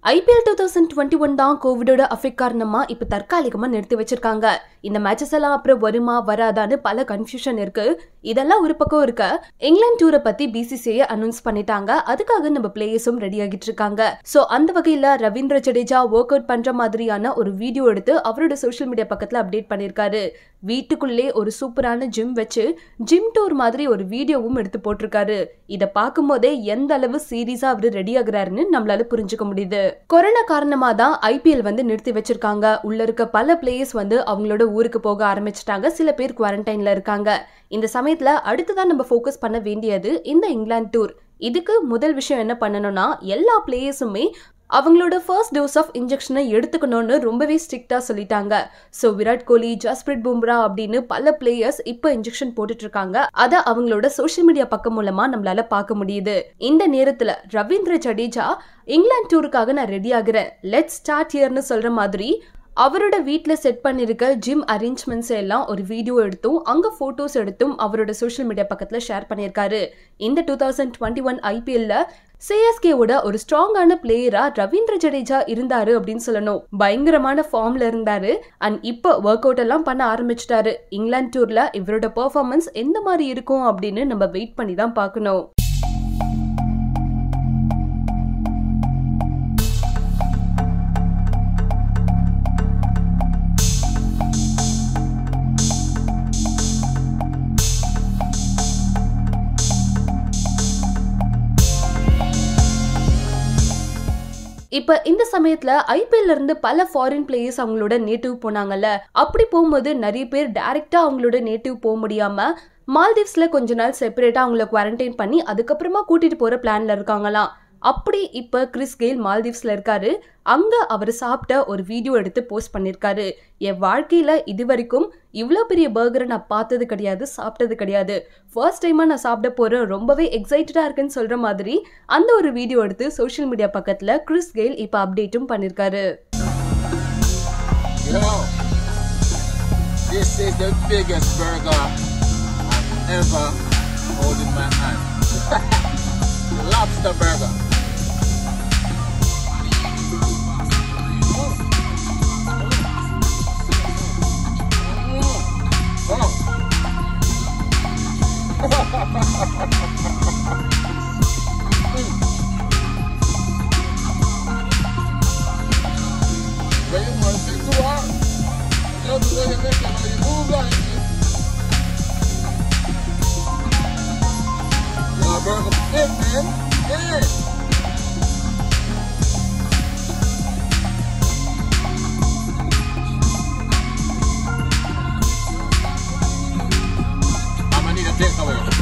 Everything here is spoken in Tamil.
IPL two thousand twenty one தான் கோவிடோட அஃபெக்ட் காரணமா இப்ப தற்காலிகமா நிறுத்தி வச்சிருக்காங்க இந்த மேட்சஸ் எல்லாம் அப்புறம் வருமா வராதான்னு பல கன்ஃபியூஷன் இருக்கு இதெல்லாம் ஒரு பக்கம் இருக்க இங்கிலாந்து டூரை பத்தி பிசிசிஐ அனௌன்ஸ் பண்ணிட்டாங்க அதுக்காக நம்ம பிளேயர்ஸும் ரெடி ஆகிட்டு இருக்காங்க சோ அந்த வகையில ரவீந்திர ஜடேஜா ஒர்க் அவுட் பண்ற மாதிரியான ஒரு வீடியோ எடுத்து அவரோட சோஷியல் மீடியா பக்கத்துல அப்டேட் பண்ணிருக்காரு வீட்டுக்குள்ளே ஒரு சூப்பரான ஜிம் வச்சு ஜிம் டூர் மாதிரி ஒரு வீடியோவும் எடுத்து போட்டிருக்காரு இத பார்க்கும் போதே எந்த அளவு சீரியஸா அவரு ரெடி ஆகுறாருன்னு நம்மளால புரிஞ்சுக்க முடியுது கொரோனா காரணமா தான் ஐபிஎல் வந்து நிறுத்தி வச்சிருக்காங்க உள்ள இருக்க பல பிளேயர்ஸ் வந்து அவங்களோட ஊருக்கு போக ஆரம்பிச்சிட்டாங்க சில பேர் குவாரண்டைன்ல இருக்காங்க இந்த சமயத்துல அடுத்ததான் நம்ம ஃபோக்கஸ் பண்ண வேண்டியது இந்த இங்கிலாந்து டூர் இதுக்கு முதல் விஷயம் என்ன பண்ணணும்னா எல்லா பிளேயர்ஸுமே அவங்களோட ஃபர்ஸ்ட் டோஸ் ஆஃப் இன்ஜெக்ஷனை எடுத்துக்கணும்னு ரொம்பவே ஸ்ட்ரிக்டா சொல்லிட்டாங்க ஸோ விராட் கோலி ஜஸ்பிரிட் பும்ரா அப்படின்னு பல பிளேயர்ஸ் இப்போ இன்ஜெக்ஷன் போட்டுட்டு இருக்காங்க அதை அவங்களோட சோஷியல் மீடியா பக்கம் மூலமா நம்மளால பார்க்க முடியுது இந்த நேரத்துல ரவீந்திர ஜடேஜா இங்கிலாந்து டூருக்காக நான் ரெடி ஆகுறேன் லெட் ஸ்டார்ட் இயர்னு சொல்ற மாதிரி அவரோட வீட்டில் செட் பண்ணியிருக்க ஜிம் அரேஞ்ச்மெண்ட்ஸ் எல்லாம் ஒரு வீடியோ எடுத்தும் அங்கே ஃபோட்டோஸ் எடுத்தும் அவரோட சோஷியல் மீடியா பக்கத்தில் ஷேர் பண்ணியிருக்காரு இந்த டூ தௌசண்ட் டுவெண்ட்டி ஒன் ஐபிஎல்ல சிஎஸ்கேவோட ஒரு ஸ்ட்ராங்கான பிளேயரா ரவீந்திர ஜடேஜா இருந்தாரு அப்படின்னு சொல்லணும் பயங்கரமான ஃபார்ம்ல இருந்தாரு அண்ட் இப்போ ஒர்க் அவுட் எல்லாம் பண்ண ஆரம்பிச்சிட்டாரு இங்கிலாந்து டூர்ல இவரோட பெர்ஃபார்மன்ஸ் எந்த மாதிரி இருக்கும் அப்படின்னு நம்ம வெயிட் பண்ணி தான் பார்க்கணும் இப்ப இந்த சமயத்துல ஐபிஎல்ல இருந்து பல ஃபாரின் பிளேயர்ஸ் அவங்களோட நேட்டிவ் போனாங்கல்ல அப்படி போகும்போது நிறைய பேர் டைரக்டா அவங்களோட நேட்டிவ் போக முடியாம மால்தீவ்ஸ்ல கொஞ்ச நாள் செப்பரேட்டா அவங்கள குவாரண்டைன் பண்ணி அதுக்கப்புறமா கூட்டிட்டு போற பிளான்ல இருக்காங்களாம் அப்படி இப்ப கிறிஸ் கெயில் மால்தீவ்ஸ்ல இருக்காரு அங்க அவர் சாப்பிட்ட ஒரு வீடியோ எடுத்து போஸ்ட் பண்ணிருக்காரு என் வாழ்க்கையில இது வரைக்கும் இவ்வளோ பெரிய பர்கரை நான் பார்த்தது கிடையாது சாப்பிட்டது கிடையாது ஃபர்ஸ்ட் டைமா நான் சாப்பிட போறேன் ரொம்பவே எக்ஸைட்டடா இருக்குன்னு சொல்ற மாதிரி அந்த ஒரு வீடியோ எடுத்து சோஷியல் மீடியா பக்கத்துல கிறிஸ் கெயில் இப்ப அப்டேட்டும் பண்ணிருக்காரு Yo, this is the biggest burger I've ever hold in my hand. Lobster burger. Mm. Oh. When you want to too hard, you know the way you make it, how you move like this. Your burger fit, man. Yeah. I'm gonna need a takeaway.